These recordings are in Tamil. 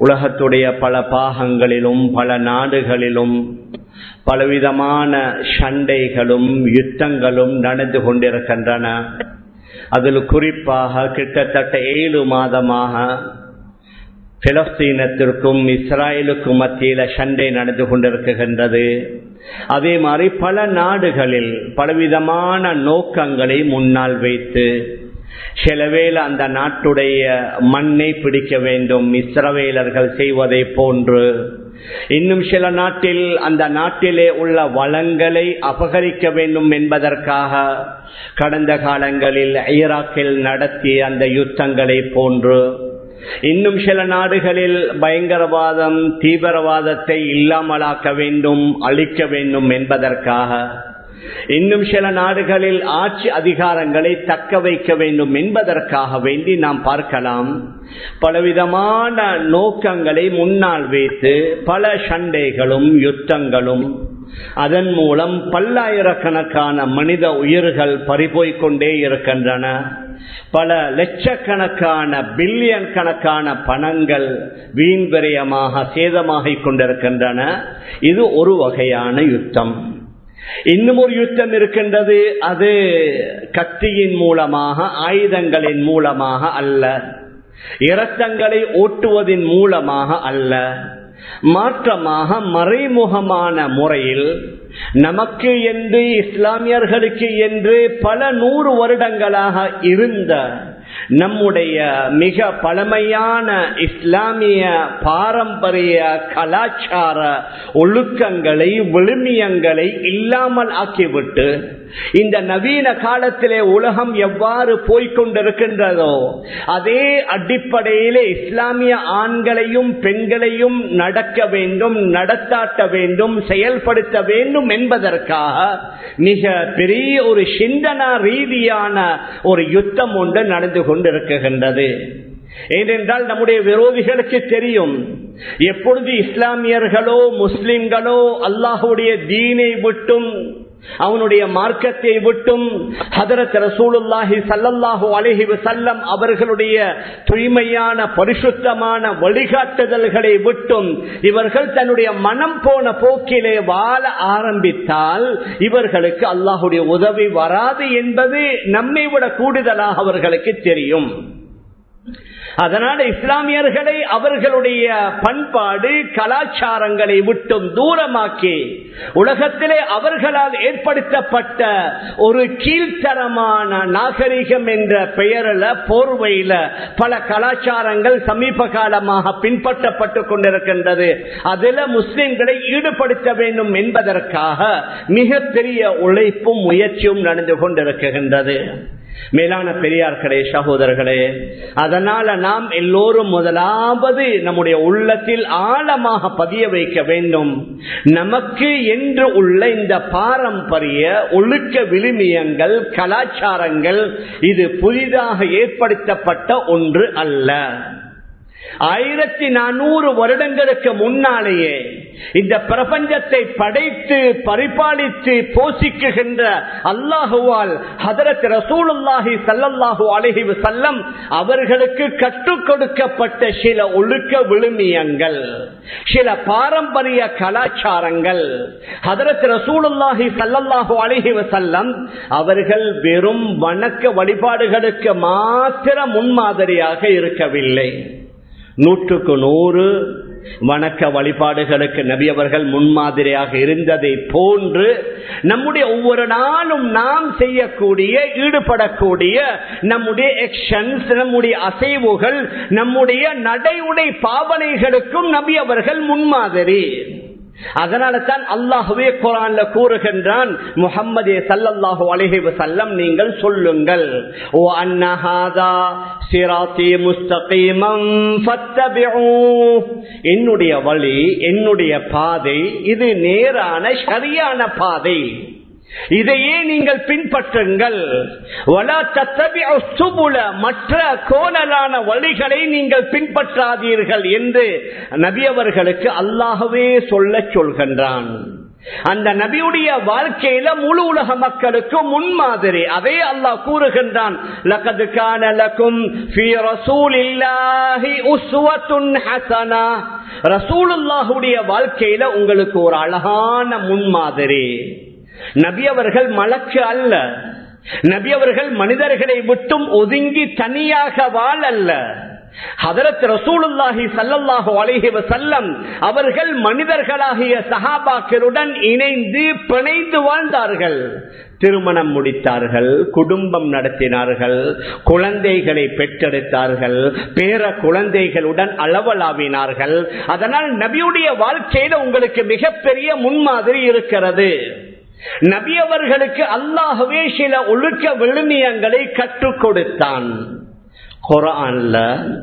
உலகத்துடைய பல பாகங்களிலும் பல நாடுகளிலும் பலவிதமான சண்டைகளும் யுத்தங்களும் நடந்து கொண்டிருக்கின்றன அதில் குறிப்பாக கிட்டத்தட்ட ஏழு மாதமாக பிலஸ்தீனத்திற்கும் இஸ்ராயலுக்கும் மத்தியில சண்டை நடந்து கொண்டிருக்கின்றது அதே மாதிரி பல நாடுகளில் பலவிதமான நோக்கங்களை முன்னால் வைத்து சிலவேளை அந்த நாட்டுடைய மண்ணை பிடிக்க வேண்டும் இஸ்ரவேலர்கள் செய்வதை போன்று இன்னும் சில நாட்டில் அந்த நாட்டிலே உள்ள வளங்களை அபகரிக்க வேண்டும் என்பதற்காக கடந்த காலங்களில் ஈராக்கில் நடத்திய அந்த யுத்தங்களை போன்று இன்னும் சில நாடுகளில் பயங்கரவாதம் தீவிரவாதத்தை இல்லாமலாக்க வேண்டும் அழிக்க வேண்டும் என்பதற்காக இன்னும் சில நாடுகளில் ஆட்சி அதிகாரங்களை தக்க வைக்க வேண்டும் என்பதற்காக வேண்டி நாம் பார்க்கலாம் பலவிதமான நோக்கங்களை முன்னால் வைத்து பல சண்டைகளும் யுத்தங்களும் அதன் மூலம் பல்லாயிரக்கணக்கான மனித உயிர்கள் பறிபோய்க் கொண்டே இருக்கின்றன பல லட்சக்கணக்கான பில்லியன் கணக்கான பணங்கள் வீண் விரயமாக சேதமாகிக் கொண்டிருக்கின்றன இது ஒரு வகையான யுத்தம் இன்னும் ஒரு யுத்தம் இருக்கின்றது அது கத்தியின் மூலமாக ஆயுதங்களின் மூலமாக அல்ல இரத்தங்களை ஓட்டுவதன் மூலமாக அல்ல மாற்றமாக மறைமுகமான முறையில் நமக்கு என்று இஸ்லாமியர்களுக்கு என்று பல நூறு வருடங்களாக இருந்த நம்முடைய மிக பழமையான இஸ்லாமிய பாரம்பரிய கலாச்சார ஒழுக்கங்களை விழுமியங்களை இல்லாமல் ஆக்கிவிட்டு இந்த நவீன காலத்திலே உலகம் எவ்வாறு போய்கொண்டிருக்கின்றதோ அதே அடிப்படையிலே இஸ்லாமிய ஆண்களையும் பெண்களையும் நடக்க வேண்டும் நடத்தாட்ட வேண்டும் செயல்படுத்த வேண்டும் என்பதற்காக மிக பெரிய ஒரு சிந்தனா ரீதியான ஒரு யுத்தம் ஒன்று நடந்து கொண்டிருக்கின்றது ஏனென்றால் நம்முடைய விரோதிகளுக்கு தெரியும் எப்பொழுது இஸ்லாமியர்களோ முஸ்லிம்களோ அல்லாஹுடைய தீனை விட்டும் அவனுடைய மார்க்கத்தை விட்டும் ஹதரத் ரசூலுல்லாஹி சல்லல்லாஹு அலஹி வசல்லம் அவர்களுடைய தூய்மையான பரிசுத்தமான வழிகாட்டுதல்களை விட்டும் இவர்கள் தன்னுடைய மனம் போன போக்கிலே வாழ ஆரம்பித்தால் இவர்களுக்கு அல்லாஹுடைய உதவி வராது என்பது நம்மை விட கூடுதலாக அவர்களுக்கு தெரியும் அதனால இஸ்லாமியர்களை அவர்களுடைய பண்பாடு கலாச்சாரங்களை விட்டும் தூரமாக்கி உலகத்திலே அவர்களால் ஏற்படுத்தப்பட்ட ஒரு கீழ்த்தரமான நாகரிகம் என்ற பெயரில் போர்வையில பல கலாச்சாரங்கள் சமீப காலமாக பின்பற்றப்பட்டு கொண்டிருக்கின்றது அதில் முஸ்லிம்களை ஈடுபடுத்த வேண்டும் என்பதற்காக மிகப்பெரிய உழைப்பும் முயற்சியும் நடந்து கொண்டிருக்கின்றது மேலான பெரியார்களே சகோதரர்களே அதனால நாம் எல்லோரும் முதலாவது நம்முடைய உள்ளத்தில் ஆழமாக பதிய வைக்க வேண்டும் நமக்கு என்று உள்ள இந்த பாரம்பரிய ஒழுக்க விழுமியங்கள் கலாச்சாரங்கள் இது புதிதாக ஏற்படுத்தப்பட்ட ஒன்று அல்ல ஆயிரத்தி நானூறு வருடங்களுக்கு முன்னாலேயே இந்த பிரபஞ்சத்தை படைத்து பரிபாலித்து போஷிக்குகின்ற அல்லாஹுவால் ஹதரத் ரசூலுல்லாஹி சல்லல்லாஹு அலஹி வசல்லம் அவர்களுக்கு கற்றுக் கொடுக்கப்பட்ட சில ஒழுக்க விழுமியங்கள் சில பாரம்பரிய கலாச்சாரங்கள் ஹதரத் ரசூலுல்லாஹி சல்லல்லாஹு அலஹி வசல்லம் அவர்கள் வெறும் வணக்க வழிபாடுகளுக்கு மாத்திர முன்மாதிரியாக இருக்கவில்லை நூற்றுக்கு நூறு வணக்க வழிபாடுகளுக்கு நபி அவர்கள் முன்மாதிரியாக இருந்ததை போன்று நம்முடைய ஒவ்வொரு நாளும் நாம் செய்யக்கூடிய ஈடுபடக்கூடிய நம்முடைய எக்ஷன்ஸ் நம்முடைய அசைவுகள் நம்முடைய நடைமுறை பாவனைகளுக்கும் நபி அவர்கள் முன்மாதிரி அதனால தான் அல்லாஹுவே குரான்ல கூறுகின்றான் முகம்மதே சல்லல்லாஹு அலஹி வசல்லம் நீங்கள் சொல்லுங்கள் ஓ அன்னஹாதா சிராத்தி முஸ்தகீமம் என்னுடைய வழி என்னுடைய பாதை இது நேரான சரியான பாதை இதையே நீங்கள் பின்பற்றுங்கள் மற்ற கோணலான வழிகளை நீங்கள் பின்பற்றாதீர்கள் என்று நபி அவர்களுக்கு அல்லாகவே சொல்ல சொல்கின்றான் அந்த நபியுடைய வாழ்க்கையில முழு உலக மக்களுக்கு முன்மாதிரி அதே அல்லாஹ் கூறுகின்றான் லகது கான லகும் ஃபீ ரசூலில்லாஹி உஸ்வத்துன் ஹஸனா ரசூலுல்லாஹுடைய வாழ்க்கையில உங்களுக்கு ஒரு அழகான முன்மாதிரி நபி அவர்கள் மலக்கு அல்ல நபி அவர்கள் மனிதர்களை விட்டும் ஒதுங்கி தனியாக வாழ அல்ல ஹதரத் ரசூலுல்லாஹி சல்லல்லாஹு அலைஹி வஸல்லம் அவர்கள் மனிதர்களாகிய சஹாபாக்களுடன் இணைந்து பிணைந்து வாழ்ந்தார்கள் திருமணம் முடித்தார்கள் குடும்பம் நடத்தினார்கள் குழந்தைகளை பெற்றெடுத்தார்கள் பேர குழந்தைகளுடன் அளவலாவினார்கள் அதனால் நபியுடைய வாழ்க்கையில உங்களுக்கு மிகப்பெரிய முன்மாதிரி இருக்கிறது நபி அவர்களுக்கு அல்லாஹவே சில ஒழுக்க விழுமியங்களை கற்றுக் கொடுத்தான் குரான்ல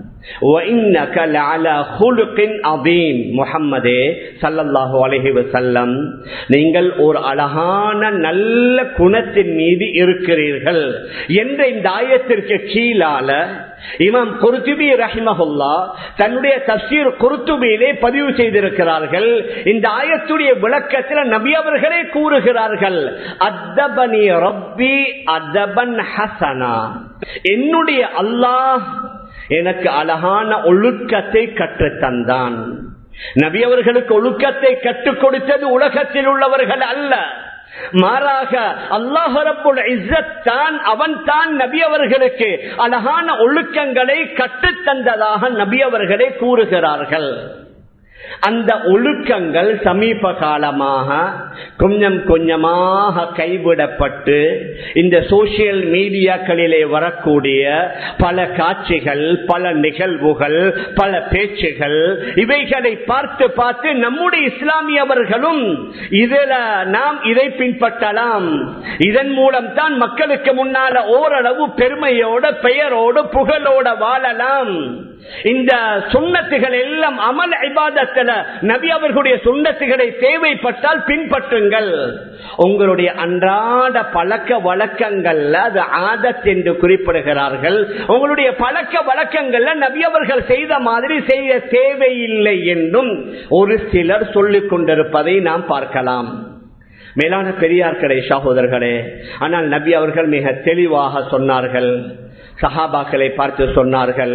நீங்கள் ஒரு அழகான நல்ல குணத்தின் மீது இருக்கிறீர்கள் என்ற இந்த ஆயத்திற்கு கீழால இமாம் குருத்துபி ரஹிமஹுல்லா தன்னுடைய தப்சீர் குருத்துபியிலே பதிவு செய்திருக்கிறார்கள் இந்த ஆயத்துடைய விளக்கத்தில் நபி அவர்களே கூறுகிறார்கள் அத்தபனி ரப்பி அதபன் ஹசனா என்னுடைய அல்லாஹ் எனக்கு அழகான ஒழுக்கத்தை கற்றுத் தந்தான் நபி அவர்களுக்கு ஒழுக்கத்தை கற்றுக் கொடுத்தது உலகத்தில் உள்ளவர்கள் அல்ல மாறாக அல்லாஹ் ரப்புல் இஸ்ஸத் தான் அவன் தான் நபி அவர்களுக்கு அழகான ஒழுக்கங்களை கற்றுத் தந்ததாக நபி அவர்களே கூறுகிறார்கள் அந்த ஒழுக்கங்கள் சமீப காலமாக கொஞ்சம் கொஞ்சமாக கைவிடப்பட்டு இந்த சோசியல் மீடியாக்களிலே வரக்கூடிய பல காட்சிகள் பல நிகழ்வுகள் பல பேச்சுகள் இவைகளை பார்த்து பார்த்து நம்முடைய இஸ்லாமியவர்களும் இதுல நாம் இதை பின்பற்றலாம் இதன் மூலம் தான் மக்களுக்கு முன்னால ஓரளவு பெருமையோட பெயரோடு புகழோட வாழலாம் இந்த சுண்ணத்துகள் எல்லாம் அமல் ஐபாதத்தில் நபி அவர்களுடைய சுண்ணத்துகளை தேவைப்பட்டால் பின்பற்றுங்கள் உங்களுடைய அன்றாட பழக்க வழக்கங்கள்ல அது ஆதத் என்று குறிப்பிடுகிறார்கள் உங்களுடைய பழக்க வழக்கங்கள்ல நபி அவர்கள் செய்த மாதிரி செய்ய தேவையில்லை என்றும் ஒரு சிலர் சொல்லிக் கொண்டிருப்பதை நாம் பார்க்கலாம் மேலான பெரியார்களே சகோதரர்களே ஆனால் நபி அவர்கள் மிக தெளிவாக சொன்னார்கள் சஹாபாக்களை பார்த்து சொன்னார்கள்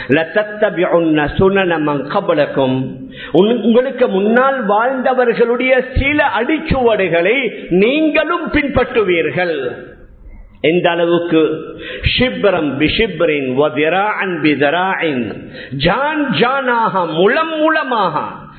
உங்களுக்கு முன்னால் வாழ்ந்தவர்களுடைய சில அடிச்சுவடுகளை நீங்களும் பின்பற்றுவீர்கள் எந்த அளவுக்கு ஷிப்ரம் பிஷிப்ரின் ஜான் ஜானாக முளம் மூலமாக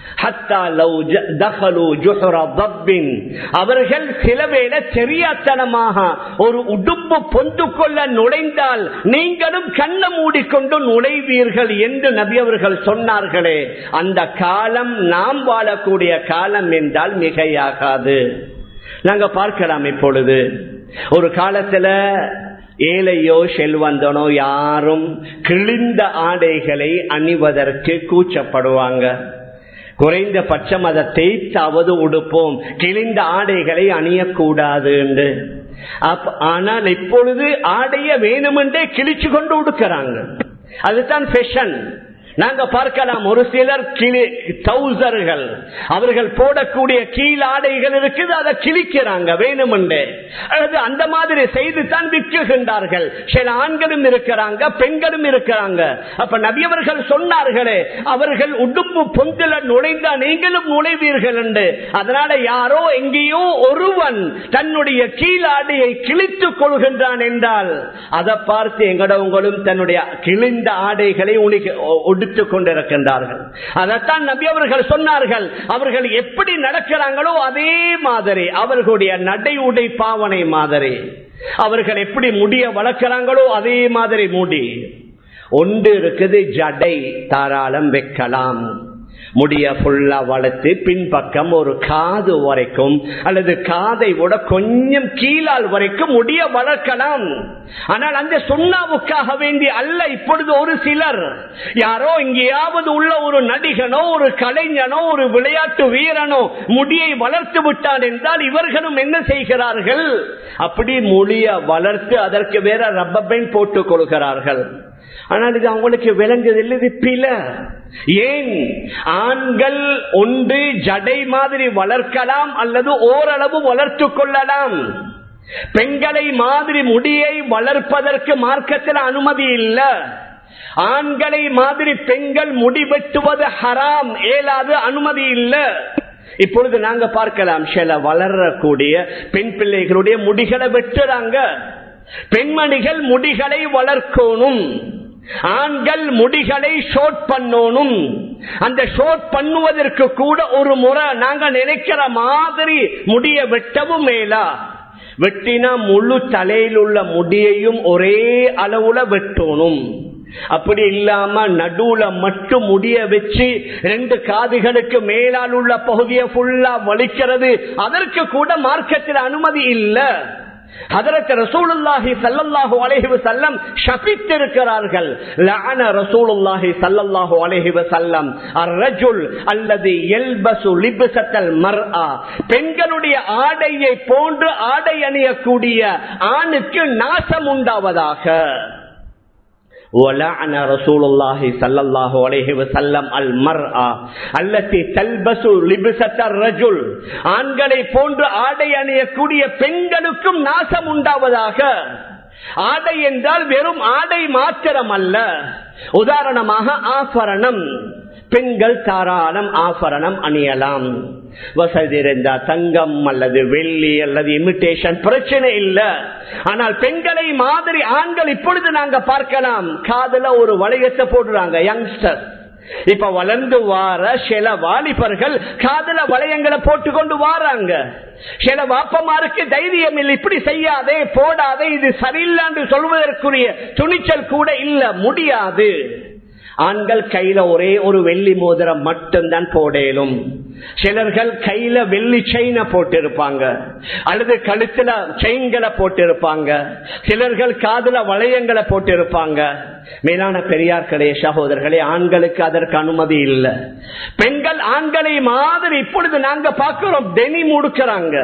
அவர்கள் சிலவேளை தெரியாத்தனமாக ஒரு உடுப்பு பொந்து கொள்ள நுழைந்தால் நீங்களும் கண்ண மூடிக்கொண்டு நுழைவீர்கள் என்று நபி அவர்கள் சொன்னார்களே அந்த காலம் நாம் வாழக்கூடிய காலம் என்றால் மிகையாகாது நாங்க பார்க்கலாம் இப்பொழுது ஒரு காலத்துல ஏழையோ செல்வந்தனோ யாரும் கிழிந்த ஆடைகளை அணிவதற்கு கூச்சப்படுவாங்க குறைந்த பட்சம் அதை தேய்த்தாவது உடுப்போம் கிழிந்த ஆடைகளை அணியக்கூடாது என்று ஆனால் இப்பொழுது ஆடைய வேணுமென்றே கிழிச்சு கொண்டு உடுக்கிறாங்க அதுதான் ஃபேஷன் நாங்க பார்க்கலாம் ஒரு சிலர் டவுசர்கள் அவர்கள் போடக்கூடிய கீழ் ஆடைகள் இருக்குது அதை கிழிக்கிறாங்க வேணுமென்று அல்லது அந்த மாதிரி செய்து தான் விற்குகின்றார்கள் சில ஆண்களும் இருக்கிறாங்க பெண்களும் இருக்கிறாங்க அப்ப நபியவர்கள் சொன்னார்களே அவர்கள் உடுப்பு பொந்தில நுழைந்தா நீங்களும் நுழைவீர்கள் என்று அதனால யாரோ எங்கேயோ ஒருவன் தன்னுடைய கீழாடையை கிழித்துக் கொள்கின்றான் என்றால் அதை பார்த்து எங்கடவங்களும் தன்னுடைய கிழிந்த ஆடைகளை உடுத்துக் கொண்டிருக்கின்றார்கள் அதைத்தான் நபி அவர்கள் சொன்னார்கள் அவர்கள் எப்படி நடக்கிறாங்களோ அதே மாதிரி அவர்களுடைய நடை உடை பாவனை மாதிரி அவர்கள் எப்படி முடிய வளர்க்கிறாங்களோ அதே மாதிரி முடி ஒன்று இருக்குது ஜடை தாராளம் வைக்கலாம் முடிய ஃபுல்லா வளர்த்து பின்பக்கம் ஒரு காது வரைக்கும் அல்லது காதை விட கொஞ்சம் கீழால் வரைக்கும் முடிய வளர்க்கலாம் ஆனால் அந்த சுண்ணாவுக்காக வேண்டி அல்ல இப்பொழுது ஒரு சிலர் யாரோ எங்கேயாவது உள்ள ஒரு நடிகனோ ஒரு கலைஞனோ ஒரு விளையாட்டு வீரனோ முடியை வளர்த்து விட்டான் என்றால் இவர்களும் என்ன செய்கிறார்கள் அப்படி முடிய வளர்த்து அதற்கு வேற ரப்பர் பேண்ட் போட்டுக் கொள்கிறார்கள் ஆனால் இது அவங்களுக்கு விளங்குதில்லை இது பில ஏன் ஆண்கள் ஒன்று ஜடை மாதிரி வளர்க்கலாம் அல்லது ஓரளவு வளர்த்து கொள்ளலாம் பெண்களை மாதிரி முடியை வளர்ப்பதற்கு மார்க்கத்தில் அனுமதி இல்லை ஆண்களை மாதிரி பெண்கள் முடி வெட்டுவது ஹராம் ஏலாது அனுமதி இல்லை இப்பொழுது நாங்க பார்க்கலாம் சில வளரக்கூடிய பெண் பிள்ளைகளுடைய முடிகளை வெட்டுறாங்க பெண்மணிகள் முடிகளை வளர்க்கணும் ஆண்கள் முடிகளை ஷோட் பண்ணணும் அந்த ஷோட் பண்ணுவதற்கு கூட ஒரு முறை நாங்க நினைக்கிற மாதிரி முடிய வெட்டவும் மேலா வெட்டினா முழு தலையில் உள்ள முடியையும் ஒரே அளவுல வெட்டணும் அப்படி இல்லாம நடுவுல மட்டும் முடிய வச்சு ரெண்டு காதுகளுக்கு மேலால் உள்ள பகுதியை ஃபுல்லா வலிக்கிறது அதற்கு கூட மார்க்கத்தில் அனுமதி இல்லை ஹதரத் ரசூலுல்லாஹி ஸல்லல்லாஹு அலைஹி வஸல்லம் ஷபித்திருக்கிறார்கள் லஅன ரசூலுல்லாஹி ஸல்லல்லாஹு அலைஹி வஸல்லம் அர்-ரஜுல் அல்லதி யல்பசு லிப்ஸத்தல் மர்ஆ பெண்களுடைய ஆடையை போன்று ஆடை அணியக்கூடிய ஆணுக்கு நாசம் உண்டாவதாக ولعن رسول الله صلى الله عليه وسلم المرأة التي تلبس لبسة الرجل ஆண்களை போன்று ஆடை அணியக்கூடிய பெண்களுக்கும் நாசம் உண்டாவதாக ஆடை என்றால் வெறும் ஆடை மாத்திரம் அல்ல உதாரணமாக ஆபரணம் பெண்கள் தாராளம் ஆபரணம் அணியலாம் வசதி இருந்தா தங்கம் அல்லது வெள்ளி அல்லது இமிட்டேஷன் பிரச்சனை இல்ல ஆனால் பெண்களை மாதிரி ஆண்கள் இப்பொழுது நாங்க பார்க்கலாம் காதல ஒரு வளையத்தை போடுறாங்க யங்ஸ்டர் இப்ப வளர்ந்து வார சில வாலிபர்கள் காதல வளையங்களை போட்டுக்கொண்டு வாராங்க சில வாப்பமாருக்கு தைரியம் இல்லை இப்படி செய்யாதே போடாதே இது சரியில்லான்னு சொல்வதற்குரிய துணிச்சல் கூட இல்ல முடியாது ஆண்கள் கையில ஒரே ஒரு வெள்ளி மோதிரம் மட்டும்தான் போடலும் சிலர்கள் கையில வெள்ளி செயினை போட்டிருப்பாங்க அல்லது கழுத்துல செயின்களை போட்டிருப்பாங்க சிலர்கள் காதுல வளையங்களை போட்டிருப்பாங்க மேலான பெரியார்களே சகோதரர்களே ஆண்களுக்கு அதற்கு அனுமதி இல்லை பெண்கள் ஆண்களை மாதிரி இப்பொழுது நாங்க பார்க்கிறோம் டெனி முடுக்கிறாங்க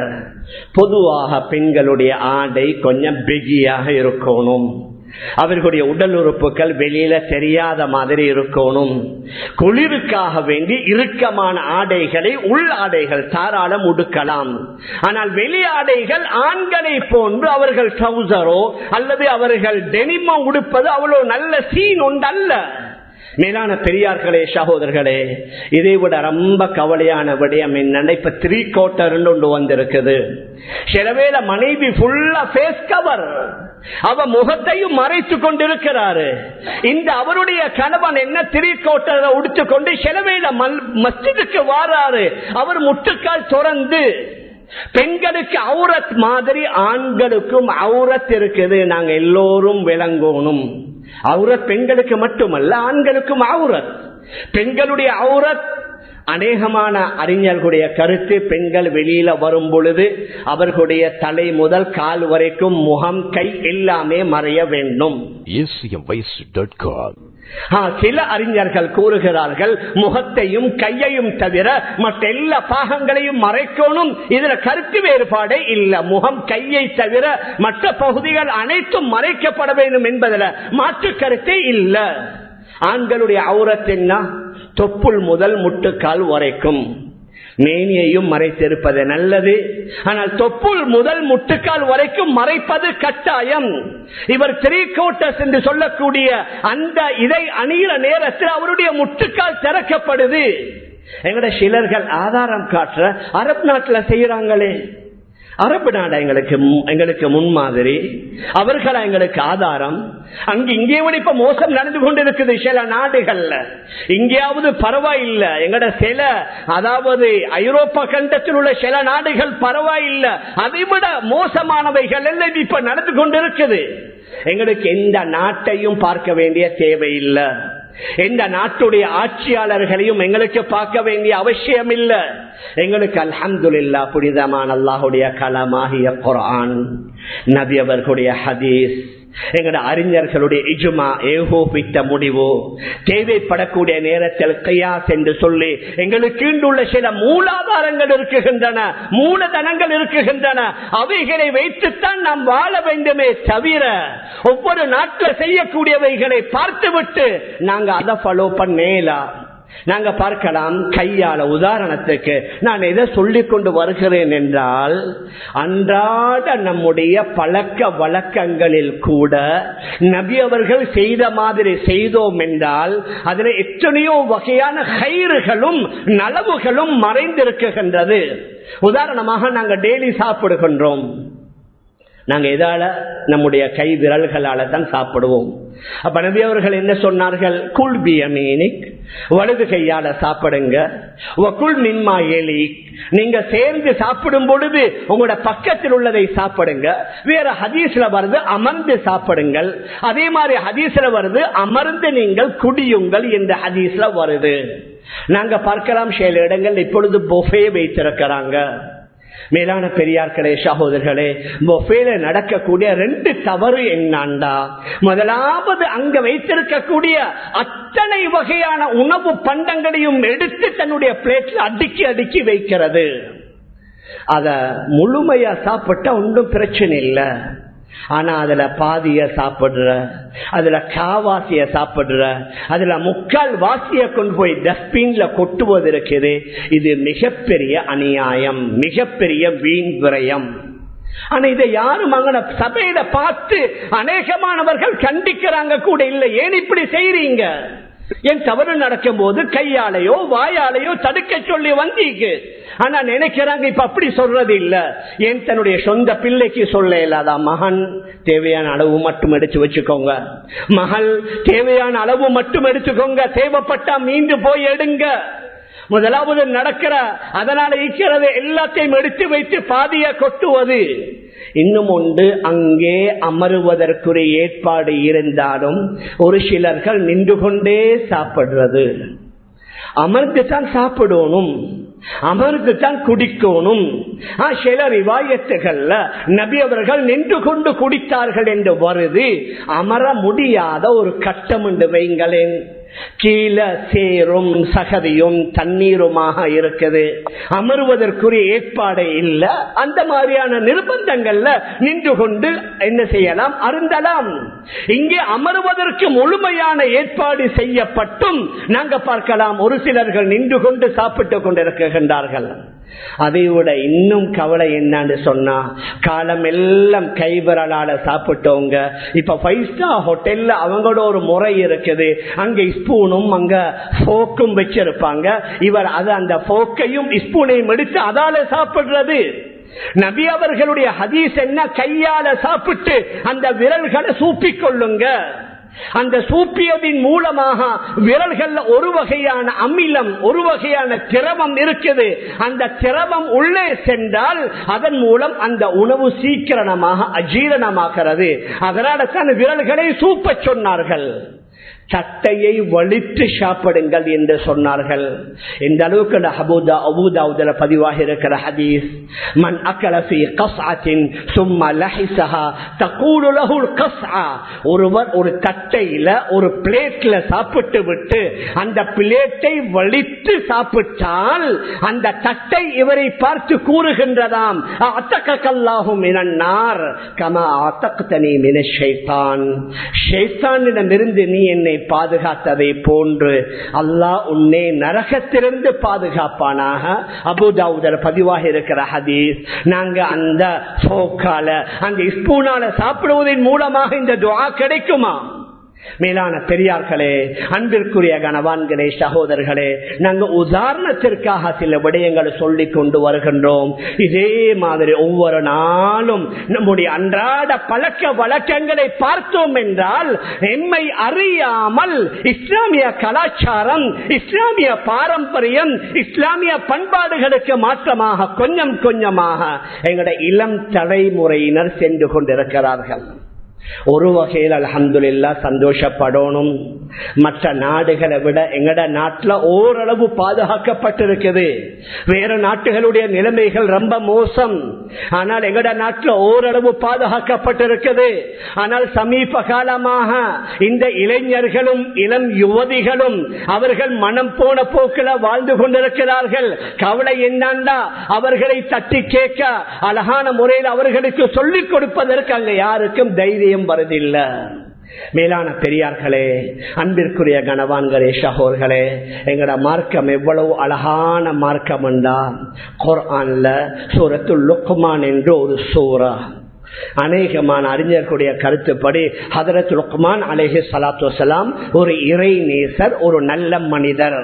பொதுவாக பெண்களுடைய ஆடை கொஞ்சம் பிகியாக இருக்கணும் அவர்களுடைய உடல் உறுப்புகள் வெளியில தெரியாத மாதிரி இருக்கணும் குளிருக்காக வேண்டி இறுக்கமான ஆடைகளை உள் ஆடைகள் தாராளம் உடுக்கலாம் ஆனால் வெளி ஆடைகள் ஆண்களை போன்று அவர்கள் ட்ரௌசரோ அல்லது அவர்கள் டெனிமோ உடுப்பது அவ்வளவு நல்ல சீன் உண்டல்ல மேலான பெரியார்களே சகோதரர்களே இதை விட ரொம்ப கவலையான விடயம் என்னன்னா இப்ப த்ரீ கோட்டர் ஒன்று வந்திருக்குது சிலவேல மனைவி ஃபுல்லா ஃபேஸ் கவர் அவ முகத்தையும் மறைத்து கொண்டிருக்கிறாரு இந்த அவருடைய கணவன் என்ன த்ரீ கோட்டரை உடுத்து கொண்டு சிலவேல மஸ்ஜிதுக்கு வாராரு அவர் முட்டுக்கால் திறந்து பெண்களுக்கு அவுரத் மாதிரி ஆண்களுக்கும் அவுரத் இருக்குது நாங்க எல்லோரும் விளங்கணும் அவுரத் பெண்களுக்கு மட்டுமல்ல ஆண்களுக்கும் அவுரத் பெண்களுடைய அவுரத் அநேகமான அறிஞர்களுடைய கருத்து பெண்கள் வெளியில வரும் பொழுது அவர்களுடைய தலை முதல் கால் வரைக்கும் முகம் கை எல்லாமே மறைய வேண்டும் சில அறிஞர்கள் கூறுகிறார்கள் முகத்தையும் கையையும் தவிர மற்ற எல்லா பாகங்களையும் மறைக்கணும் இதுல கருத்து வேறுபாடே இல்ல முகம் கையை தவிர மற்ற பகுதிகள் அனைத்தும் மறைக்கப்பட வேண்டும் என்பதில் மாற்று கருத்தே இல்ல ஆண்களுடைய அவுரத்தின்னா தொப்புள் முதல் முட்டுக்கால் வரைக்கும் மேனியையும் மறைத்திருப்பது நல்லது ஆனால் தொப்புள் முதல் முட்டுக்கால் வரைக்கும் மறைப்பது கட்டாயம் இவர் த்ரீ கோட்டஸ் என்று சொல்லக்கூடிய அந்த இதை அணிகிற நேரத்தில் அவருடைய முட்டுக்கால் திறக்கப்படுது எங்கட சிலர்கள் ஆதாரம் காட்டுற அரபு நாட்டில் செய்யறாங்களே அரபு நாடு எங்களுக்கு எங்களுக்கு முன்மாதிரி அவர்களா எங்களுக்கு ஆதாரம் அங்கு இங்கே விட இப்ப மோசம் நடந்து கொண்டிருக்குது சில நாடுகள்ல இங்கேயாவது பரவாயில்ல எங்கட சில அதாவது ஐரோப்பா கண்டத்தில் உள்ள சில நாடுகள் பரவாயில்ல அதை விட மோசமானவைகள் எல்லாம் இப்ப நடந்து கொண்டிருக்குது எங்களுக்கு எந்த நாட்டையும் பார்க்க வேண்டிய தேவையில்லை எந்த நாட்டுடைய ஆட்சியாளர்களையும் எங்களுக்கு பார்க்க வேண்டிய அவசியம் இல்ல எங்களுக்கு அல்ஹம்துல்லா புனிதமான அல்லாஹுடைய கலமாகிய குரான் நபி அவர்களுடைய ஹதீஸ் எங்கட அறிஞர்களுடைய இஜுமா ஏகோபித்த முடிவு தேவைப்படக்கூடிய நேரத்தில் கையாஸ் என்று சொல்லி எங்களுக்கு உள்ள சில மூலாதாரங்கள் இருக்குகின்றன மூலதனங்கள் இருக்குகின்றன அவைகளை வைத்துத்தான் நாம் வாழ வேண்டுமே தவிர ஒவ்வொரு நாட்டில் செய்யக்கூடியவைகளை பார்த்துவிட்டு நாங்க அதை ஃபாலோ பண்ணேலா நாங்க பார்க்கலாம் கையால உதாரணத்துக்கு நான் எதை சொல்லிக் கொண்டு வருகிறேன் என்றால் அன்றாட நம்முடைய பழக்க வழக்கங்களில் கூட நபி அவர்கள் செய்த மாதிரி செய்தோம் என்றால் அதில் எத்தனையோ வகையான கயிறுகளும் நலவுகளும் மறைந்திருக்குகின்றது உதாரணமாக நாங்க டெய்லி சாப்பிடுகின்றோம் நாங்க எதால நம்முடைய கை விரல்களால தான் சாப்பிடுவோம் அப்ப நபி அவர்கள் என்ன சொன்னார்கள் குல் பியமீனிக் வலது கையால சாப்பிடுங்க குல் மின்மா எலி நீங்க சேர்ந்து சாப்பிடும் பொழுது உங்களோட பக்கத்தில் உள்ளதை சாப்பிடுங்க வேற ஹதீஸ்ல வருது அமர்ந்து சாப்பிடுங்கள் அதே மாதிரி ஹதீஸ்ல வருது அமர்ந்து நீங்கள் குடியுங்கள் என்ற ஹதீஸ்ல வருது நாங்க பார்க்கலாம் சில இடங்கள் இப்பொழுது பொஃபே வைத்திருக்கிறாங்க மேலான பெரியார்களே சகோதரர்களே பொஃபேல நடக்கக்கூடிய ரெண்டு தவறு என்னாண்டா முதலாவது அங்க வைத்திருக்கக்கூடிய அத்தனை வகையான உணவு பண்டங்களையும் எடுத்து தன்னுடைய பிளேட்ல அடுக்கி அடுக்கி வைக்கிறது அத முழுமையா சாப்பிட்டா ஒன்றும் பிரச்சனை இல்லை ஆனா அதுல பாதிய சாப்பிடுற அதுல காவாசிய சாப்பிடுற அதுல முக்கால் வாசிய கொண்டு போய் டஸ்ட்பின்ல கொட்டுவது இருக்குது இது மிகப்பெரிய அநியாயம் மிகப்பெரிய வீண் விரயம் ஆனா இதை யாரும் அங்க சபையில பார்த்து அநேகமானவர்கள் கண்டிக்கிறாங்க கூட இல்லை ஏன் இப்படி செய்யறீங்க என் தவறு நடக்கும் போது கையாலையோ வாயாலையோ தடுக்க சொல்லி வந்தீங்க ஆனா நினைக்கிறாங்க இப்ப அப்படி சொல்றது இல்ல ஏன் தன்னுடைய சொந்த பிள்ளைக்கு சொல்ல இல்லாத மகன் தேவையான அளவு மட்டும் எடுத்து வச்சுக்கோங்க மகள் தேவையான அளவு மட்டும் எடுத்துக்கோங்க தேவைப்பட்டா மீண்டு போய் எடுங்க முதலாவது நடக்கிற அதனால ஈக்கிறது எல்லாத்தையும் எடுத்து வைத்து பாதிய கொட்டுவது இன்னும் ஒன்று அங்கே அமருவதற்குரிய ஏற்பாடு இருந்தாலும் ஒரு சிலர்கள் நின்று கொண்டே சாப்பிடுறது அமர்ந்து தான் சாப்பிடணும் அமர்ந்து தான் குடிக்கணும் சில ரிவாயத்துகள்ல நபி அவர்கள் நின்று கொண்டு குடித்தார்கள் என்று வருது அமர முடியாத ஒரு கட்டம் என்று வைங்களேன் கீழே சேரும் சகதியும் தண்ணீருமாக இருக்குது அமருவதற்குரிய ஏற்பாடு இல்ல அந்த மாதிரியான நிர்பந்தங்கள்ல நின்று கொண்டு என்ன செய்யலாம் அருந்தலாம் இங்கே அமருவதற்கு முழுமையான ஏற்பாடு செய்யப்பட்டும் நாங்க பார்க்கலாம் ஒரு சிலர்கள் நின்று கொண்டு சாப்பிட்டு கொண்டிருக்கின்றார்கள் அதை விட இன்னும் கவலை என்னன்னு சொன்னா காலம் எல்லாம் கைவிரலால சாப்பிட்டவங்க இப்ப ஃபைவ் ஸ்டார் ஹோட்டல்ல அவங்களோட ஒரு முறை இருக்குது அங்க ஸ்பூனும் அங்க போக்கும் வச்சிருப்பாங்க இவர் அது அந்த போக்கையும் ஸ்பூனையும் எடுத்து அதால சாப்பிடுறது நபி அவர்களுடைய ஹதீஸ் என்ன கையால சாப்பிட்டு அந்த விரல்களை சூப்பிக் கொள்ளுங்க அந்த சூப்பியதின் மூலமாக விரல்கள் ஒரு வகையான அமிலம் ஒரு வகையான திரவம் இருக்குது அந்த திரவம் உள்ளே சென்றால் அதன் மூலம் அந்த உணவு சீக்கிரமாக அஜீரணமாகிறது அதனால தான் விரல்களை சூப்ப சொன்னார்கள் சட்டையை வலித்து சாப்பிடுங்கள் என்று சொன்னார்கள் இந்த அளவுக்கு அபூதா அபூதாவுதல பதிவாக இருக்கிற ஹதீஸ் மன் அக்கலசி கஸ்ஆத்தின் சும்மா லஹிசஹா தகூலு லஹுல் கஸ்ஆ ஒருவர் ஒரு தட்டையில ஒரு பிளேட்ல சாப்பிட்டு விட்டு அந்த பிளேட்டை வலித்து சாப்பிட்டால் அந்த தட்டை இவரை பார்த்து கூறுகின்றதாம் அத்தக்கல்லாகும் இனன்னார் கமா அத்தக்தனி மின ஷைத்தான் ஷைத்தானிடமிருந்து நீ என்னை பாதுகாத்ததை போன்று அல்லாஹ் உன்னை நரகத்திலிருந்து பாதுகாப்பானாக அபுதாவுதர் பதிவாக இருக்கிற ஹதீஸ் நாங்க அந்த போக்கால அந்த ஸ்பூனால சாப்பிடுவதன் மூலமாக இந்த துவா கிடைக்குமா மேலான பெரியார்களே அன்பிற்குரிய கனவான்களே சகோதரர்களே நாங்க உதாரணத்திற்காக சில விடயங்களை சொல்லி கொண்டு வருகின்றோம் இதே மாதிரி ஒவ்வொரு நாளும் நம்முடைய அன்றாட பழக்க வழக்கங்களை பார்த்தோம் என்றால் எம்மை அறியாமல் இஸ்லாமிய கலாச்சாரம் இஸ்லாமிய பாரம்பரியம் இஸ்லாமிய பண்பாடுகளுக்கு மாற்றமாக கொஞ்சம் கொஞ்சமாக எங்களுடைய இளம் தலைமுறையினர் சென்று கொண்டிருக்கிறார்கள் ஒரு வகையில் அலமதுல்லா சந்தோஷப்படணும் மற்ற நாடுகளை விட எங்கட நாட்டுல ஓரளவு பாதுகாக்கப்பட்டிருக்குது வேற நாட்டுகளுடைய நிலைமைகள் ரொம்ப மோசம் ஆனால் எங்கட நாட்டுல ஓரளவு பாதுகாக்கப்பட்டிருக்குது ஆனால் சமீப காலமாக இந்த இளைஞர்களும் இளம் யுவதிகளும் அவர்கள் மனம் போன போக்கில வாழ்ந்து கொண்டிருக்கிறார்கள் கவலை என்னண்டா அவர்களை தட்டி கேட்க அழகான முறையில் அவர்களுக்கு சொல்லிக் கொடுப்பதற்கு அங்க யாருக்கும் தைரியம் வருதில்லை மேலான பெரியார்களே அன்பிற்குரிய கணவான்களே சகோர்களே எங்கட மார்க்கம் எவ்வளவு அழகான மார்க்கம் என்றா குர்ஆன்ல சூரத்துல் லுக்மான் என்று ஒரு சூரா அநேகமான அறிஞர்களுடைய கருத்துப்படி ஹதரத் லுக்மான் அலேஹி சலாத்து வசலாம் ஒரு இறை நேசர் ஒரு நல்ல மனிதர்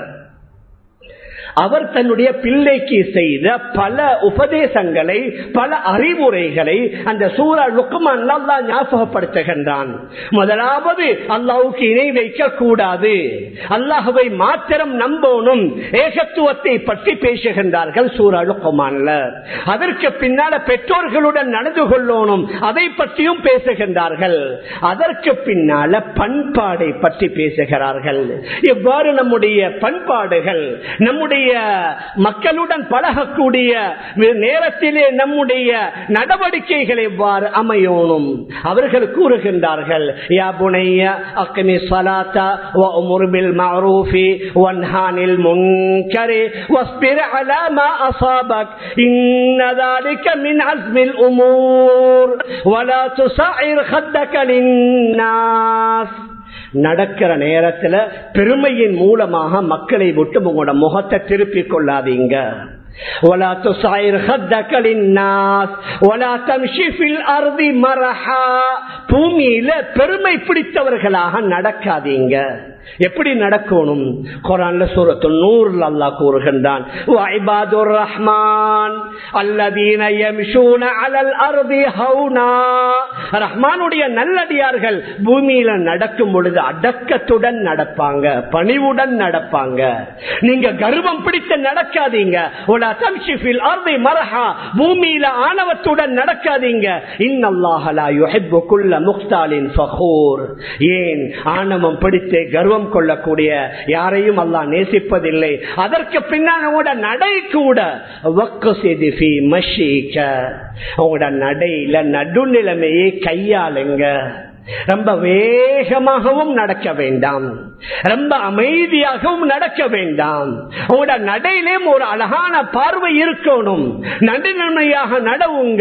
அவர் தன்னுடைய பிள்ளைக்கு செய்த பல உபதேசங்களை பல அறிவுரைகளை அந்த சூரா லுக்குமான் அல்லா ஞாபகப்படுத்துகின்றான் முதலாவது அல்லாவுக்கு இணை வைக்க கூடாது அல்லாஹுவை மாத்திரம் நம்பணும் ஏகத்துவத்தை பற்றி பேசுகின்றார்கள் சூரா லுக்குமான்ல அதற்கு பின்னால பெற்றோர்களுடன் நடந்து கொள்ளணும் அதை பற்றியும் பேசுகின்றார்கள் அதற்கு பின்னால பண்பாடை பற்றி பேசுகிறார்கள் எவ்வாறு நம்முடைய பண்பாடுகள் நம்முடைய மக்களுடன் பழகக்கூடிய நேரத்திலே நம்முடைய நடவடிக்கைகள் எவ்வாறு அமையணும் அவர்கள் கூறுகின்றார்கள் யா புனைய அக்கமி சலாத்தா وأمر بالمعروف وانهى عن المنكر واصبر على ما أصابك إن ذلك من عزم الأمور ولا تسعر خدك للناس நடக்கிற நேரத்துல பெருமையின் மூலமாக மக்களை விட்டு உங்களோட முகத்தை திருப்பிக் கொள்ளாதீங்க ولا تصعر خدك للناس ولا تمشي في الارض مرحا பூமியில பெருமை பிடித்தவர்களாக நடக்காதீங்க எப்படி நடக்கணும் குரான்ல சூரத்து நூறுல அல்லாஹ் கூறுகின்றான் வஐபாதுர் ரஹ்மான் அல்லதீன யம்ஷூன அலல் அர்தி ஹௌனா ரஹ்மானுடைய நல்லடியார்கள் பூமியில நடக்கும் பொழுது அடக்கத்துடன் நடப்பாங்க பணிவுடன் நடப்பாங்க நீங்க கர்வம் பிடித்து நடக்காதீங்க உலா தம்ஷிஃபில் அர்தி மரஹா பூமியில ஆணவத்துடன் நடக்காதீங்க இன்னல்லாஹலா யுஹிப்பு குல்ல முக்தாலின் ஃபகூர் ஏன் ஆணவம் பிடித்து கர்வம் கொள்ளக்கூடிய யாரையும் அல்லா நேசிப்பதில்லை அதற்கு பின்னால் உங்களோட நடை கூட உங்களோட நடையில நடுநிலைமையை கையாளுங்க ரொம்ப வேகமாகவும் நடக்க வேண்டாம் ரொம்ப அமைதியாகவும் நடக்க வேண்டாம் உங்களோட நடையிலும் ஒரு அழகான பார்வை இருக்கணும் நடுநிலைமையாக நடவுங்க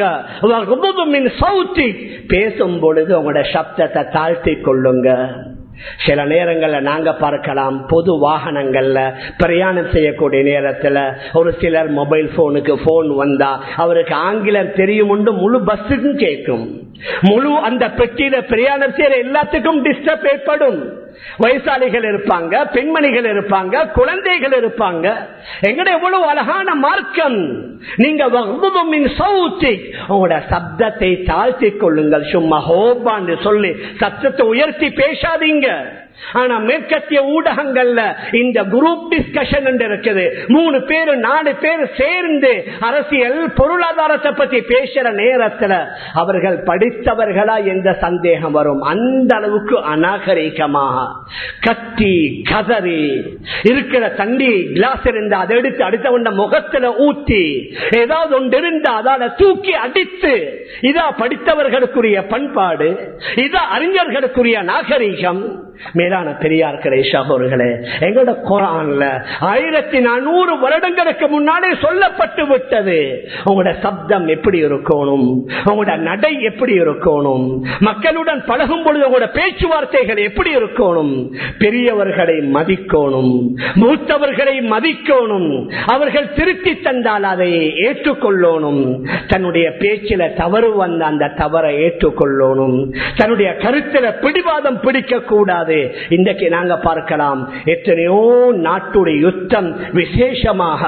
சவுத்தி பேசும் பொழுது உங்களோட சப்தத்தை தாழ்த்தி கொள்ளுங்க சில நேரங்கள்ல நாங்க பார்க்கலாம் பொது வாகனங்கள்ல பிரயாணம் செய்யக்கூடிய நேரத்துல ஒரு சிலர் மொபைல் போனுக்கு போன் வந்தா அவருக்கு ஆங்கிலம் தெரியும் முழு பஸ்ஸுக்கும் கேட்கும் முழு அந்த பெட்டியில பிரயாணம் செய்யற எல்லாத்துக்கும் டிஸ்டர்ப் ஏற்படும் வயசாளிகள் இருப்பாங்க பெண்மணிகள் இருப்பாங்க குழந்தைகள் இருப்பாங்க எங்கட எவ்வளவு அழகான மார்க்கம் நீங்க உங்களோட சப்தத்தை தாழ்த்தி கொள்ளுங்கள் சும்மா ஹோபான்னு சொல்லி சத்தத்தை உயர்த்தி பேசாதீங்க ஆனா மேற்கத்திய ஊடகங்கள்ல இந்த குரூப் டிஸ்கஷன் இருக்குது மூணு பேரு நாலு பேர் சேர்ந்து அரசியல் பொருளாதாரத்தை பத்தி பேசுற நேரத்துல அவர்கள் படித்தவர்களா எந்த சந்தேகம் வரும் அந்த அளவுக்கு அநாகரிகமாக கத்தி கதறி இருக்கிற தண்ணி கிளாஸ் இருந்தா அதை எடுத்து அடுத்தவண்ட முகத்துல ஊத்தி ஏதாவது ஒன்று இருந்தா அதால தூக்கி அடித்து இதா படித்தவர்களுக்குரிய பண்பாடு இதா அறிஞர்களுக்குரிய நாகரிகம் மேலான பெரியார்களே சகோர்களே எங்களோட குரான்ல ஆயிரத்தி நானூறு வருடங்களுக்கு முன்னாலே சொல்லப்பட்டு விட்டது உங்களோட சப்தம் எப்படி இருக்கணும் உங்களோட நடை எப்படி இருக்கணும் மக்களுடன் பழகும் பொழுது உங்களோட பேச்சுவார்த்தைகள் எப்படி இருக்கணும் பெரியவர்களை மதிக்கணும் மூத்தவர்களை மதிக்கணும் அவர்கள் திருத்தி தந்தால் அதை ஏற்றுக்கொள்ளணும் தன்னுடைய பேச்சில தவறு வந்த அந்த தவறை ஏற்றுக்கொள்ளணும் தன்னுடைய கருத்துல பிடிவாதம் பிடிக்க கூடாது இன்றைக்கு நாங்க பார்க்கலாம் எத்தனையோ நாட்டுடைய யுத்தம் விசேஷமாக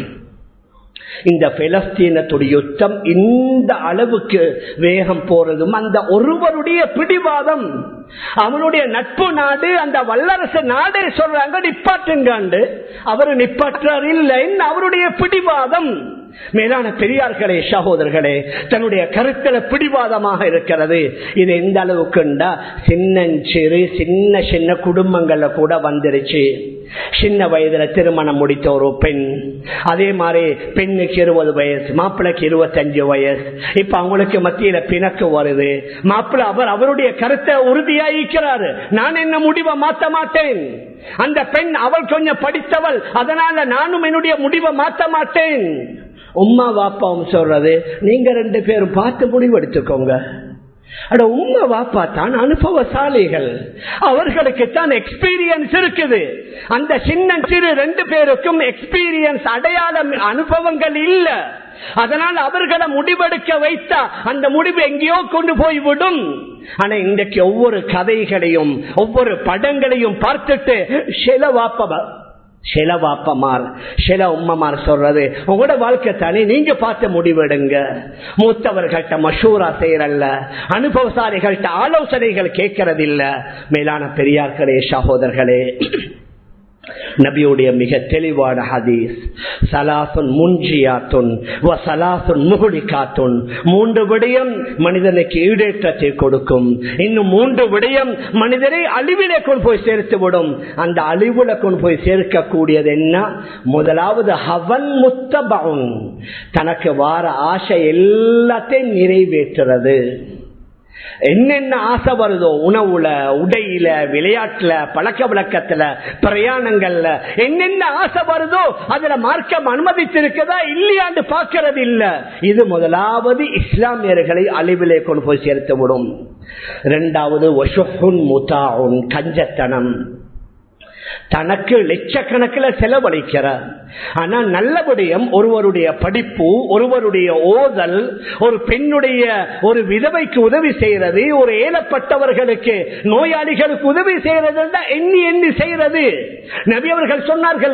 இந்த பெலஸ்தீனத்துடைய யுத்தம் இந்த அளவுக்கு வேகம் போறதும் அந்த ஒருவருடைய பிடிவாதம் அவனுடைய நட்பு நாடு அந்த வல்லரசு நாடே சொல்றாங்க நிப்பாட்டுங்காண்டு அவரு நிப்பாற்றார் இல்லை அவருடைய பிடிவாதம் மேலான பெரியார்களே சகோதரர்களே தன்னுடைய கருத்துல பிடிவாதமாக இருக்கிறது இது எந்த அளவுக்குண்டா சின்னஞ்சிறு சின்ன சின்ன குடும்பங்கள்ல கூட வந்துருச்சு சின்ன வயதுல திருமணம் முடித்த ஒரு பெண் அதே மாதிரி பெண்ணுக்கு இருபது வயசு மாப்பிள்ளைக்கு இருபத்தஞ்சு வயசு இப்ப அவங்களுக்கு மத்தியில பிணக்கு வருது மாப்பிள்ளை அவர் அவருடைய கருத்தை உறுதியாயிருக்கிறாரு நான் என்ன முடிவை மாத்த மாட்டேன் அந்த பெண் அவள் கொஞ்சம் படித்தவள் அதனால நானும் என்னுடைய முடிவை மாத்த மாட்டேன் உம்மா வாப்பாவும் சொல்றது நீங்க ரெண்டு பேரும் பார்த்து முடிவு எடுத்துக்கோங்க அட உண்மை வாப்பா தான் அனுபவசாலிகள் அவர்களுக்கு தான் எக்ஸ்பீரியன்ஸ் இருக்குது அந்த சின்ன சிறு ரெண்டு பேருக்கும் எக்ஸ்பீரியன்ஸ் அடையாளம் அனுபவங்கள் இல்ல அதனால் அவர்களை முடிவெடுக்க வைத்தா அந்த முடிவு எங்கேயோ கொண்டு போய்விடும் ஆனா இன்றைக்கு ஒவ்வொரு கதைகளையும் ஒவ்வொரு படங்களையும் பார்த்துட்டு சில வாப்ப சில வாப்பமார் சில உம்மமார் சொல்றது உங்களோட வாழ்க்கை தானே நீங்க பார்த்து முடிவெடுங்க மூத்தவர்கள்ட்ட மஷூரா செய்யறல்ல அனுபவசாலிகள்ட்ட ஆலோசனைகள் கேட்கறது இல்ல மேலான பெரியார்களே சகோதரர்களே நபியுடைய மிக தெளிவான ஹதீஸ் சலாசுன் முன்ஜியாத்துன் சலாசுன் முகுலிகாத்துன் மூன்று விடயம் மனிதனுக்கு ஈடேற்றத்தை கொடுக்கும் இன்னும் மூன்று விடயம் மனிதனை அழிவிலே கொண்டு போய் சேர்த்து விடும் அந்த அழிவுல கொண்டு போய் சேர்க்கக்கூடியது என்ன முதலாவது ஹவன் முத்தபவுன் தனக்கு வார ஆசை எல்லாத்தையும் நிறைவேற்றுறது என்னென்ன ஆசை வருதோ உணவுல உடையில விளையாட்டுல பழக்க வழக்கத்துல பிரயாணங்கள்ல என்னென்ன ஆசை வருதோ அதுல மார்க்கம் அனுமதித்திருக்கதா இல்லையாண்டு பார்க்கறது இல்ல இது முதலாவது இஸ்லாமியர்களை அழிவிலே கொண்டு போய் சேர்த்து விடும் இரண்டாவது கஞ்சத்தனம் தனக்கு லட்சக்கணக்கில் செலவழிக்கிறார் ஆனா நல்லபடியும் ஒருவருடைய படிப்பு ஒருவருடைய ஓதல் ஒரு பெண்ணுடைய ஒரு விதவைக்கு உதவி செய்யறது ஒரு ஏலப்பட்டவர்களுக்கு நோயாளிகளுக்கு உதவி செய்யறது எண்ணி எண்ணி செய்யறது நபி அவர்கள் சொன்னார்கள்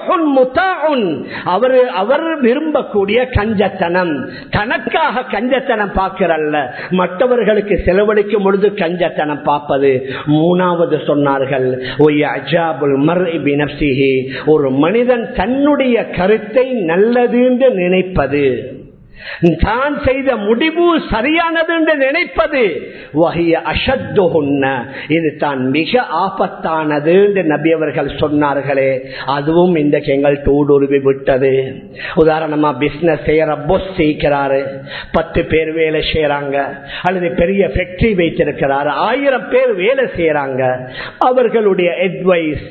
அவர் அவர் விரும்பக்கூடிய கஞ்சத்தனம் தனக்காக கஞ்சத்தனம் பார்க்கிறல்ல மற்றவர்களுக்கு செலவழிக்கும் பொழுது கஞ்சத்தனம் பார்ப்பது மூணாவது சொன்னார்கள் ஒரு மனிதன் தன்னுடைய கருத்தை நல்லது என்று நினைப்பது தான் செய்த முடிவு சரியானது என்று நினைப்பது வகைய அசத்துகுன்ன இது தான் மிக ஆபத்தானது என்று நபி அவர்கள் சொன்னார்களே அதுவும் இன்றைக்கு எங்கள் தூடுருவி விட்டது உதாரணமா பிசினஸ் செய்யற பொஸ் செய்கிறாரு பத்து பேர் வேலை செய்யறாங்க அல்லது பெரிய ஃபேக்டரி வைத்திருக்கிறாரு ஆயிரம் பேர் வேலை செய்யறாங்க அவர்களுடைய அட்வைஸ்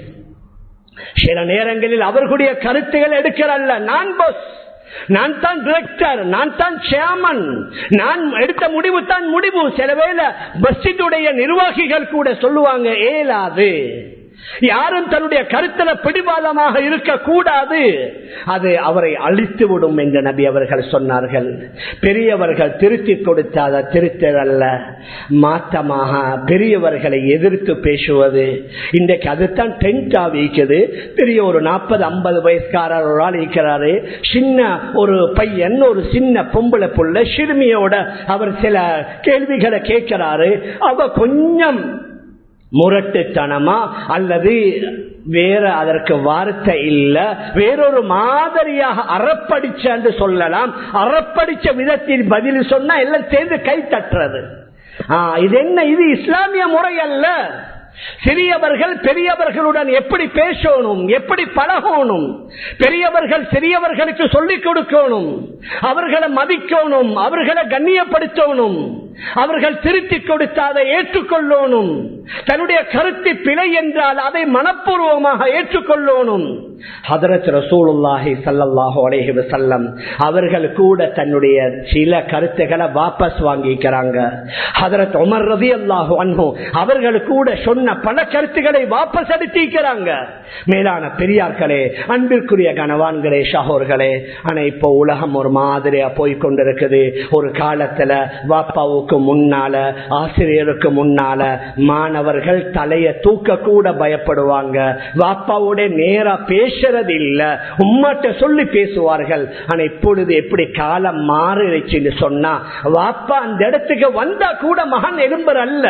சில நேரங்களில் அவர்களுடைய கருத்துகள் எடுக்கிறல்ல நான் பொஸ் நான் தான் டிரெக்டர் நான் தான் சேர்மன் நான் எடுத்த முடிவு தான் முடிவு சில வேளை பஸ்ஸினுடைய நிர்வாகிகள் கூட சொல்லுவாங்க ஏலாது யாரும் தன்னுடைய கருத்துல பிடிவாதமாக இருக்கக்கூடாது அது அவரை அழித்து விடும் என்று நபி அவர்கள் சொன்னார்கள் பெரியவர்கள் திருத்தி கொடுத்தாத திருத்தல் மாற்றமாக பெரியவர்களை எதிர்த்து பேசுவது இன்றைக்கு அதுதான் டென்ட் ஆகிக்குது பெரிய ஒரு நாற்பது ஐம்பது வயசுக்காரர் ஒரு ஆள் இருக்கிறாரு சின்ன ஒரு பையன் ஒரு சின்ன பொம்பளை புள்ள சிறுமியோட அவர் சில கேள்விகளை கேட்கிறாரு அவ கொஞ்சம் முரட்டுத்தனமா அல்லது வேற அதற்கு வார்த்தை இல்ல வேறொரு மாதிரியாக அறப்படிச்ச என்று சொல்லலாம் அறப்படிச்ச விதத்தில் பதில் சொன்னா எல்லாம் சேர்ந்து கை தட்டுறது இது என்ன இது இஸ்லாமிய முறை அல்ல சிறியவர்கள் பெரியவர்களுடன் எப்படி பேசணும் எப்படி பழகணும் பெரியவர்கள் சிறியவர்களுக்கு சொல்லிக் கொடுக்கணும் அவர்களை மதிக்கணும் அவர்களை கண்ணியப்படுத்தணும் அவர்கள் திருத்தி கொடுத்து அதை ஏற்றுக்கொள்ளணும் தன்னுடைய கருத்து பிழை என்றால் அதை மனப்பூர்வமாக ஏற்றுக்கொள்ளணும் ஹதரத் ரசூலுல்லாஹி சல்லாஹு அலேஹி வசல்லம் அவர்கள் கூட தன்னுடைய சில கருத்துக்களை வாபஸ் வாங்கிக்கிறாங்க ஹதரத் உமர் ரதி அல்லாஹு அன்ஹோ அவர்கள் கூட சொன்ன பல கருத்துக்களை வாபஸ் அடித்திருக்கிறாங்க மேலான பெரியார்களே அன்பிற்குரிய கனவான்களே ஷஹோர்களே ஆனா இப்போ உலகம் ஒரு மாதிரியா போய்கொண்டிருக்குது ஒரு காலத்துல வாப்பாவுக்கு முன்னால ஆசிரியருக்கு முன்னால மாணவர்கள் தலைய தூக்க கூட பயப்படுவாங்க வாப்பாவோட நேரா பேசுறது இல்ல உம்மாட்ட சொல்லி பேசுவார்கள் ஆனா இப்பொழுது எப்படி காலம் மாறிடுச்சுன்னு சொன்னா வாப்பா அந்த இடத்துக்கு வந்தா கூட மகன் எலும்பர் அல்ல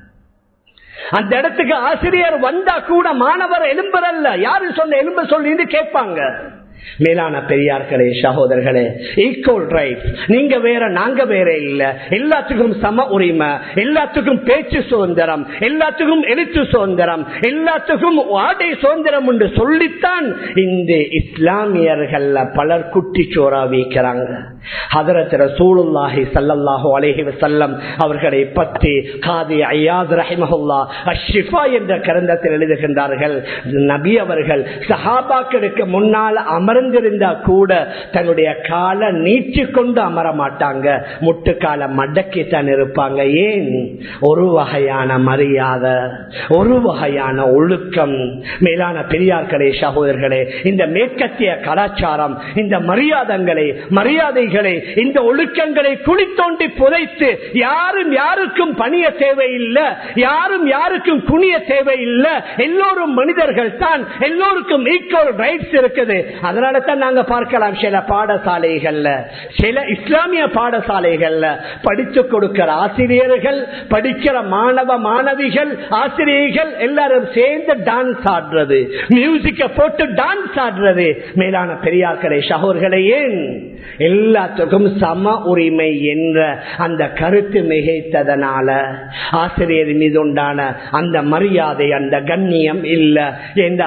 அந்த இடத்துக்கு ஆசிரியர் வந்தா கூட மாணவர் எலும்பர் அல்ல யாரு சொன்ன எலும்ப சொல்லி கேட்பாங்க மேலான பெரியார்களே சகோதரர்களே ஈக்குவல் ரைட் நீங்க வேற நாங்க வேற இல்ல எல்லாத்துக்கும் சம உரிமை எல்லாத்துக்கும் பேச்சு சுதந்திரம் எல்லாத்துக்கும் எழுத்து சுதந்திரம் எல்லாத்துக்கும் ஆடை சுதந்திரம் என்று சொல்லித்தான் இந்த இஸ்லாமியர்கள் பலர் குட்டி சோரா வைக்கிறாங்க ஹதரத் ரசூலுல்லாஹி ஸல்லல்லாஹு அலைஹி வஸல்லம் அவர்களை பற்றி காதி ஐயாத் ரஹிமஹுல்லா அஷ்ஷிஃபா என்ற கிரந்தத்தில் எழுதுகின்றார்கள் நபி அவர்கள் சஹாபாக்களுக்கு முன்னால் அமர்ந்திருந்தா கூட தன்னுடைய காலை நீட்டி கொண்டு அமர மாட்டாங்க முட்டுக்கால மடக்கி தான் இருப்பாங்க ஏன் ஒரு வகையான மரியாதை ஒரு வகையான ஒழுக்கம் மேலான பெரியார்களே சகோதரர்களே இந்த மேற்கத்திய கலாச்சாரம் இந்த மரியாதங்களை மரியாதைகளை இந்த ஒழுக்கங்களை குழி தோண்டி புதைத்து யாரும் யாருக்கும் பணிய தேவையில்லை யாரும் யாருக்கும் குனிய தேவையில்லை எல்லோரும் மனிதர்கள் தான் எல்லோருக்கும் ஈக்குவல் ரைட்ஸ் இருக்குது அதனால தான் நாங்க பார்க்கலாம் சில பாடசாலைகள்ல சில இஸ்லாமிய பாடசாலைகள்ல படித்து கொடுக்கிற ஆசிரியர்கள் படிக்கிற மாணவ மாணவிகள் ஆசிரியர்கள் எல்லாரும் சேர்ந்து டான்ஸ் ஆடுறது மியூசிக்க போட்டு டான்ஸ் ஆடுறது மேலான பெரியார்களே சகோர்களே ஏன் எல்லாத்துக்கும் சம உரிமை என்ற அந்த கருத்து மிகைத்ததனால ஆசிரியர் மீது உண்டான அந்த மரியாதை அந்த கண்ணியம் இல்ல என்ற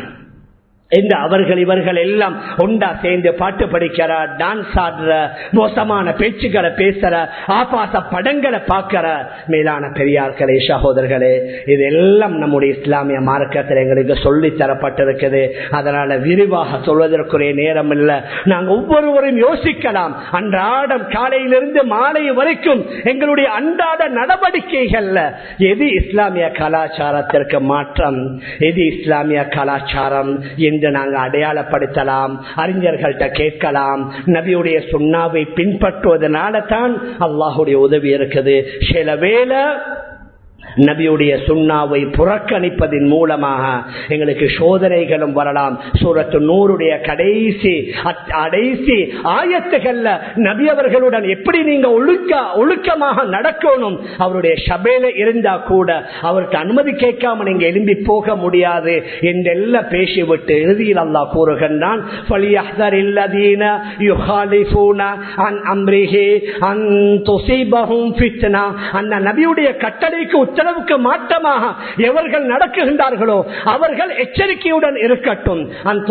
என்று அவர்கள் இவர்கள் எல்லாம் ஒண்டா சேர்ந்து பாட்டு படிக்கிற டான்ஸ் ஆடுற மோசமான பேச்சுக்களை பேசுற ஆபாச படங்களை பார்க்கிற மேலான பெரியார்களே சகோதரர்களே இதெல்லாம் நம்முடைய இஸ்லாமிய மார்க்கத்தில் எங்களுக்கு சொல்லி தரப்பட்டிருக்குது அதனால விரிவாக சொல்வதற்குரிய நேரம் இல்லை நாங்கள் ஒவ்வொருவரும் யோசிக்கலாம் அன்றாடம் காலையிலிருந்து மாலை வரைக்கும் எங்களுடைய அன்றாட நடவடிக்கைகள்ல எது இஸ்லாமிய கலாச்சாரத்திற்கு மாற்றம் எது இஸ்லாமிய கலாச்சாரம் என்று நாங்கள் அடையாளப்படுத்தலாம் அறிஞர்கள்ட்ட கேட்கலாம் நபியுடைய சுண்ணாவை பின்பற்றுவதனால தான் அல்லாஹுடைய உதவி இருக்குது சில வேலை நபியுடைய சுண்ணாவை புறக்கணிப்பதன் மூலமாக எங்களுக்கு சோதனைகளும் வரலாம் சூரத்து நூறுடைய கடைசி கடைசி ஆயத்துகள்ல நபி அவர்களுடன் எப்படி நீங்க ஒழுக்க ஒழுக்கமாக நடக்கணும் அவருடைய சபையில இருந்தா கூட அவருக்கு அனுமதி கேட்காம நீங்க எழும்பி போக முடியாது என்றெல்லாம் பேசிவிட்டு இறுதியில் அல்லா கூறுகின்றான் அந்த நபியுடைய கட்டளைக்கு உத்தரவுக்கு மாற்றமாக எவர்கள் நடக்குகின்றார்களோ அவர்கள் எச்சரிக்கையுடன் இருக்கட்டும்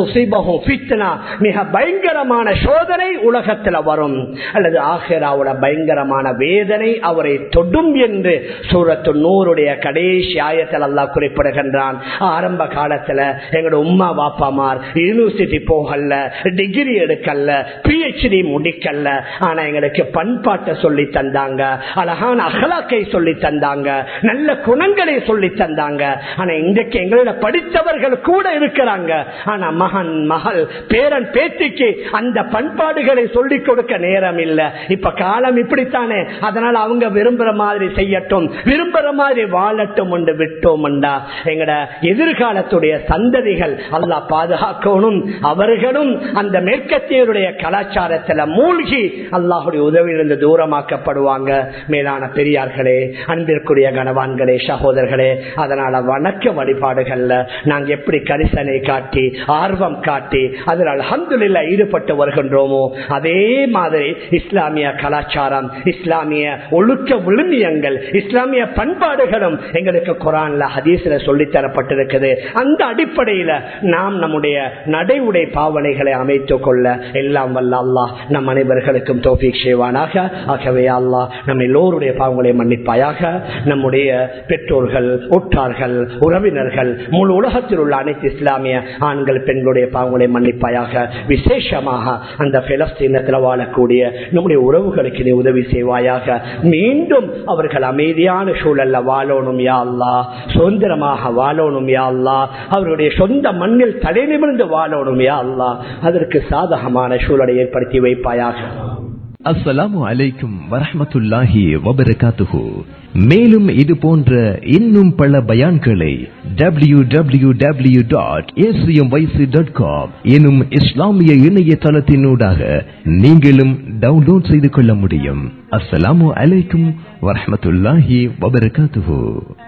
மிக பயங்கரமான சோதனை உலகத்தில் வரும் அல்லது ஆஹிராவோட பயங்கரமான வேதனை அவரை தொடும் என்று சூரத்து நூறுடைய கடைசி ஆயத்தில் அல்லா குறிப்பிடுகின்றான் ஆரம்ப காலத்துல எங்களோட உமா வாப்பாமார் யூனிவர்சிட்டி போகல டிகிரி எடுக்கல பிஹெச்டி முடிக்கல ஆனா எங்களுக்கு பண்பாட்டை சொல்லி தந்தாங்க அழகான அகலாக்கை சொல்லி தந்தாங்க நல்ல குணங்களை சொல்லி தந்தாங்க ஆனா இன்றைக்கு எங்களோட படித்தவர்கள் கூட இருக்கிறாங்க ஆனா மகன் மகள் பேரன் பேத்திக்கு அந்த பண்பாடுகளை சொல்லிக் கொடுக்க நேரம் இல்ல இப்ப காலம் இப்படித்தானே அதனால அவங்க விரும்புற மாதிரி செய்யட்டும் விரும்புற மாதிரி வாழட்டும் என்று விட்டோம் எங்கட எதிர்காலத்துடைய சந்ததிகள் அல்லா பாதுகாக்கணும் அவர்களும் அந்த மேற்கத்தியருடைய கலாச்சாரத்தில் மூழ்கி அல்லாஹுடைய உதவியிலிருந்து தூரமாக்கப்படுவாங்க மேலான பெரியார்களே அன்பிற்குரிய கனவான்களே சகோதரர்களே அதனால வணக்க வழிபாடுகள்ல நாங்க எப்படி கரிசனை காட்டி ஆர்வம் காட்டி அதில் அலமதுல்ல ஈடுபட்டு வருகின்றோமோ அதே மாதிரி இஸ்லாமிய கலாச்சாரம் இஸ்லாமிய ஒழுக்க விழுமியங்கள் இஸ்லாமிய பண்பாடுகளும் எங்களுக்கு குரான்ல ஹதீஸ்ல சொல்லி தரப்பட்டிருக்குது அந்த அடிப்படையில நாம் நம்முடைய நடை உடை பாவனைகளை அமைத்துக் கொள்ள எல்லாம் வல்ல அல்லாஹ் நம் அனைவர்களுக்கும் தோஃபிக் செய்வானாக ஆகவே அல்லாஹ் நம் எல்லோருடைய பாவங்களை மன்னிப்பாயாக நம்முடைய பெற்றோர்கள் உற்றார்கள் உறவினர்கள் முழு உலகத்தில் உள்ள அனைத்து இஸ்லாமிய ஆண்கள் பெண்களுடைய பாவங்களை மன்னிப்பாயாக விசேஷமாக அந்த பிலஸ்தீனத்தில் வாழக்கூடிய நம்முடைய உறவுகளுக்கு நீ உதவி செய்வாயாக மீண்டும் அவர்கள் அமைதியான சூழல்ல வாழணும் யா அல்லா சுதந்திரமாக வாழணும் யா அல்லா அவருடைய சொந்த மண்ணில் தலை நிமிர்ந்து வாழணும் யா அல்லா அதற்கு சாதகமான சூழலை ஏற்படுத்தி வைப்பாயாக அஸ்ஸலாமு அலைக்கும் வரஹமத்துல்லாஹி வபரகாத்துஹு மேலும் இது போன்ற இன்னும் பல பயான்களை W W W dot dot com எனும் இஸ்லாமிய இணையதளத்தினூடாக நீங்களும் டவுன்லோட் செய்து கொள்ள முடியும் அஸ்ஸலாமு அலைக்கும் வரஹமத்துல்லாஹி வபரகாத்துஹு